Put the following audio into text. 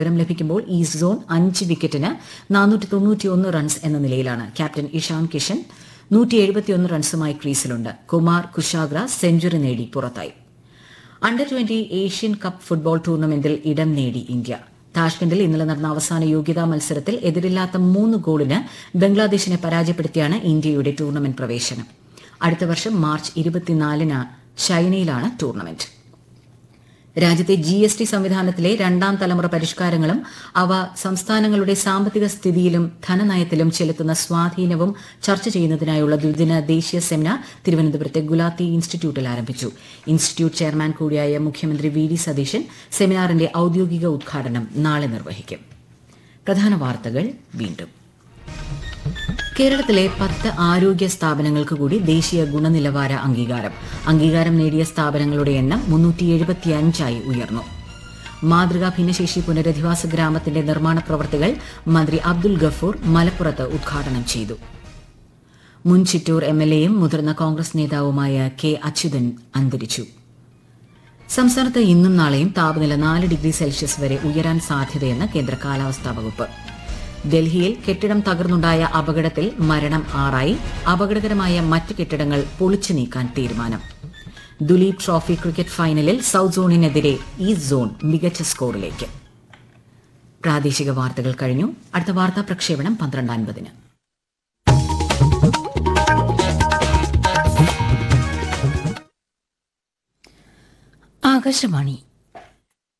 പകരം ലഭിക്കുമ്പോൾ east zone അഞ്ച് വിക്കറ്റിന് നാനൂറ്റി തൊണ്ണൂറ്റിയൊന്ന് റൺസ് എന്ന നിലയിലാണ് ക്യാപ്റ്റൻ ഇഷാൻ കിഷൻ നൂറ്റി എഴുപത്തിയൊന്ന് റൺസുമായി ക്രീസിലുണ്ട് കുമാർ കുശാഗ്ര സെഞ്ചുറി നേടി പുറത്തായി under twenty Asian cup football ടൂർണമെന്റിൽ ഇടം നേടി ഇന്ത്യ താഷ്കണ്ടിൽ ഇന്നലെ നടന്ന അവസാന യോഗ്യതാ മത്സരത്തിൽ എതിരില്ലാത്ത മൂന്ന് ഗോളിന് ബംഗ്ലാദേശിനെ പരാജയപ്പെടുത്തിയാണ് ഇന്ത്യയുടെ ടൂർണമെന്റ് പ്രവേശനം അടുത്ത വർഷം മാർച്ച് ഇരുപത്തിനാലിന് ചൈനയിലാണ് ടൂർണമെന്റ് രാജ്യത്തെ ജി എസ് ടി സംവിധാനത്തിലെ രണ്ടാം തലമുറ പരിഷ്കാരങ്ങളും അവ സംസ്ഥാനങ്ങളുടെ സാമ്പത്തിക സ്ഥിതിയിലും ധനനയത്തിലും ചെലുത്തുന്ന സ്വാധീനവും ചർച്ച ചെയ്യുന്നതിനായുള്ള ദ്വിദിന ദേശീയ സെമിനാർ തിരുവനന്തപുരത്തെ ഗുലാത്തി ഇൻസ്റ്റിറ്റ്യൂട്ടിൽ ആരംഭിച്ചു ഇൻസ്റ്റിറ്റ്യൂട്ട് ചെയർമാൻ കൂടിയായ മുഖ്യമന്ത്രി വി ഡി സതീശൻ സെമിനാറിന്റെ ഔദ്യോഗിക ഉദ്ഘാടനം നാളെ നിർവഹിക്കും പ്രധാന വാർത്തകൾ വീണ്ടും കേരളത്തിലെ പത്ത് ആരോഗ്യ സ്ഥാപനങ്ങൾക്ക് കൂടി ദേശീയ ഗുണനിലവാര അംഗീകാരം അംഗീകാരം നേടിയ സ്ഥാപനങ്ങളുടെ എണ്ണം മുന്നൂറ്റി എഴുപത്തിയഞ്ചായി ഉയർന്നു മാതൃകാ ഭിന്നശേഷി പുനരധിവാസ ഗ്രാമത്തിന്റെ നിർമ്മാണ പ്രവർത്തികൾ മന്ത്രി അബ്ദുൽ ഗഫൂർ മലപ്പുറത്ത് ഉദ്ഘാടനം ചെയ്തു മുൻ ചിറ്റൂർ എം എൽ എയും മുതിർന്ന കോൺഗ്രസ് നേതാവുമായ കെ അച്യുതൻ അന്തരിച്ചു സംസ്ഥാനത്ത് ഇന്നും നാളെയും താപനില നാല് ഡിഗ്രി സെൽഷ്യസ് വരെ ഉയരാൻ സാധ്യതയെന്ന് കേന്ദ്ര കാലാവസ്ഥാ വകുപ്പ് ഡൽഹിയിൽ കെട്ടിടം തകർന്നുണ്ടായ അപകടത്തിൽ മരണം ആറായി അപകടകരമായ മറ്റ് കെട്ടിടങ്ങൾ പൊളിച്ചു നീക്കാൻ തീരുമാനം ദുലീപ് ട്രോഫി ക്രിക്കറ്റ് ഫൈനലിൽ സൌത്ത് സോണിനെതിരെ ഈസ്റ്റ് സോൺ മികച്ച സ്കോറിലേക്ക് പ്രാദേശിക വാർത്തകൾ കഴിഞ്ഞു അടുത്ത വാർത്താ പ്രക്ഷേപണം പന്ത്രണ്ട് അൻപതിന് ആകാശവാണി